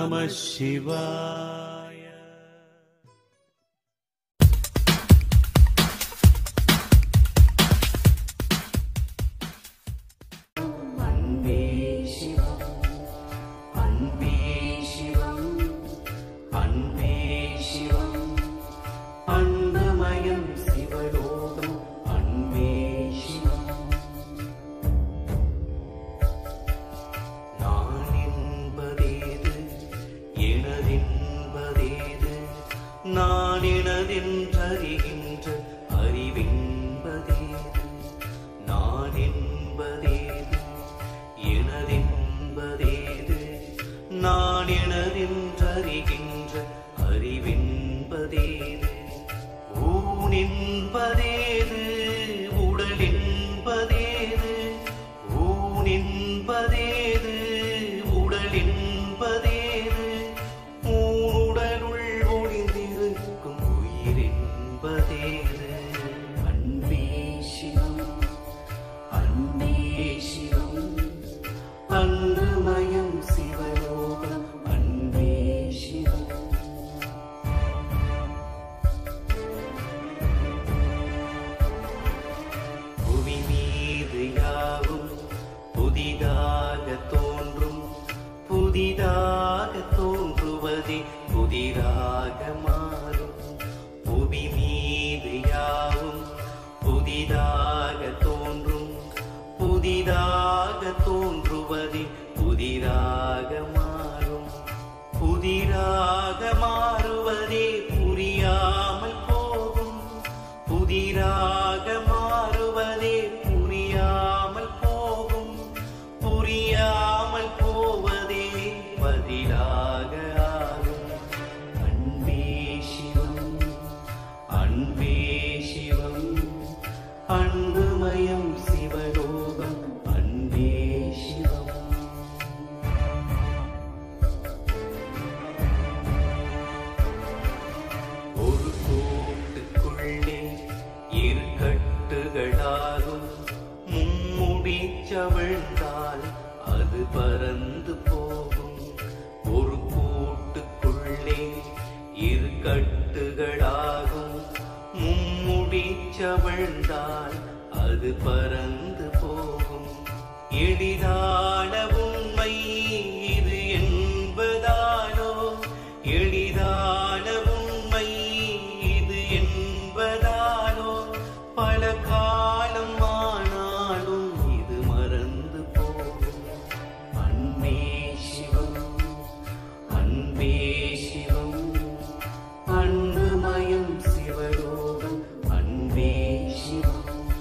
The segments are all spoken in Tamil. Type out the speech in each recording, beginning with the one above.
நம சிவாய அன்பே சிவம் அன்பே சிவம் அன்பே சிவம் அன்பமயம் சிவலோகம் அன்பே சிவம் நான் என்பதேது எனதென்பதேது நான் எனதென்றறிகின்ற அறிவென்பதேது நான் என்பதேது எனதென்பதேது நான் எனதென்றறிகின்ற அறிவென்பதேது ஊன் என்பதேது உடல் என்பதேது ஊன் என்பதேது உடல் என்பதேது ஊனுடலுள் ஒளிந்திருக்கும் உயிர் என்பதேது அன்பே சிவம் அன்பே சிவம் அன்புமயம் சிவலோகம் அன்பே சிவம் புவி மீது யாவும் புதிதாக தோன்றும் புதிதாக தோன்றுவதே புதிதாக மாறும் புவி மீது யாவும் புதிதாக தோன்றும் புதிதாக தோன்றுவதே புதிதாக மாறும் புதிராக மாறுவதே புரியாமல் போகும் புதிராக மாறுவதே புரியாமல் போகும் புரியாமல் போவதே பதிலாக ஆகும் அன்பே சிவம் அன்பே சிவம் அன்புமயம் சிவலோகம் அன்பே சிவம் ஒரு கூட்டுக்குள்ளே இரு கட்டுகளாகும் மும்முடி சவிழ்ந்தால் அது பறந்து போகும் ஒரு கூட்டுக்குள்ளே இரு கட்டுகளாகும் மும்முடி சவிழ்ந்தால் அது பறந்து போகும் எளிதான உண்மை இது என்பதாலோ எளிதான உண்மை இது என்பதாலோ பல காலம் ஆனாலும் இது மறந்து போகும் அன்பே சிவம் அன்பே சிவம் அன்புமயம் சிவலோகம் அன்பே சிவம்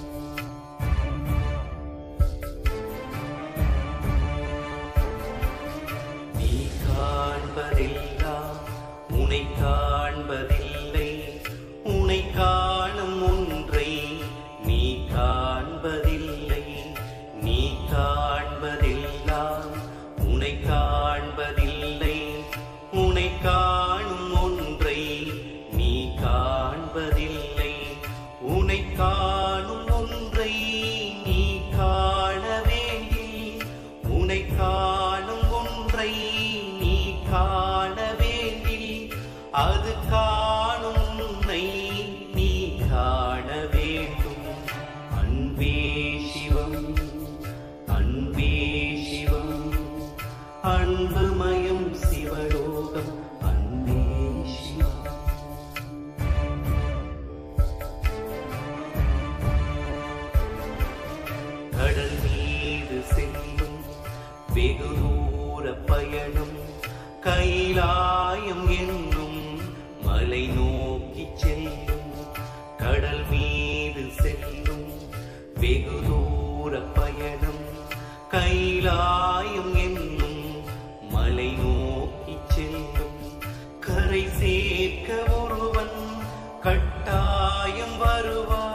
நீ காண்பதெல்லாம் உனை காண்பதில்லை உனை காணும் ஒன்றை நீ காண்பதில்லை நீ காண்பதெல்லாம் உனை காண்பதில்லை உனை காணும் ஒன்றை நீ காண்பதில்லை உனை காணும் ஒன்றை நீ காண வேண்டி உனை காணும் ஒன்றை நீ காண வேண்டி அது காணும் உன்னை நீ காண வேண்டும் அன்பே சிவம் அன்பே சிவம் அன்புமயம் சிவலோகம் அன்பே சிவம் கடல் மீது செல்லும் வெகு தூர பயணம் கைலாயம் என்னும் மலை நோக்கி செல்லும் கடல் மீது செல்லும் வெகு தூர பயணம் கைலாயம் என்னும் மலை நோக்கி செல்லும் கரை சேர்க்க ஒருவன் கட்டாயம் வருவார்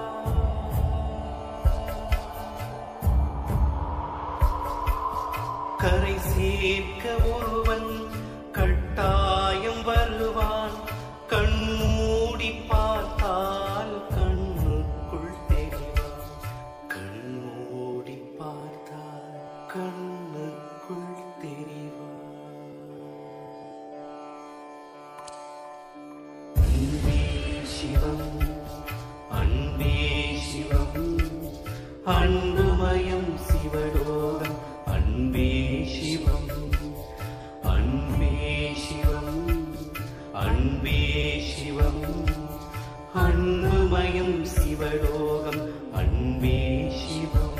கரை சேர்க்க ஒருவன் கட்டாயம் வருவான் கண்மூடி பார்த்தால் கண்ணுக்குள் தெரிவான் கண்மூடி பார்த்தால் கண்ணுக்குள் தெரிவான் சிவம் அன்பே சிவம் அன்புமயம் சிவலோகம் அன்பே சிவம் அன்பே சிவம் அன்பே சிவம் அன்புமயம் சிவலோகம் அன்பே சிவம்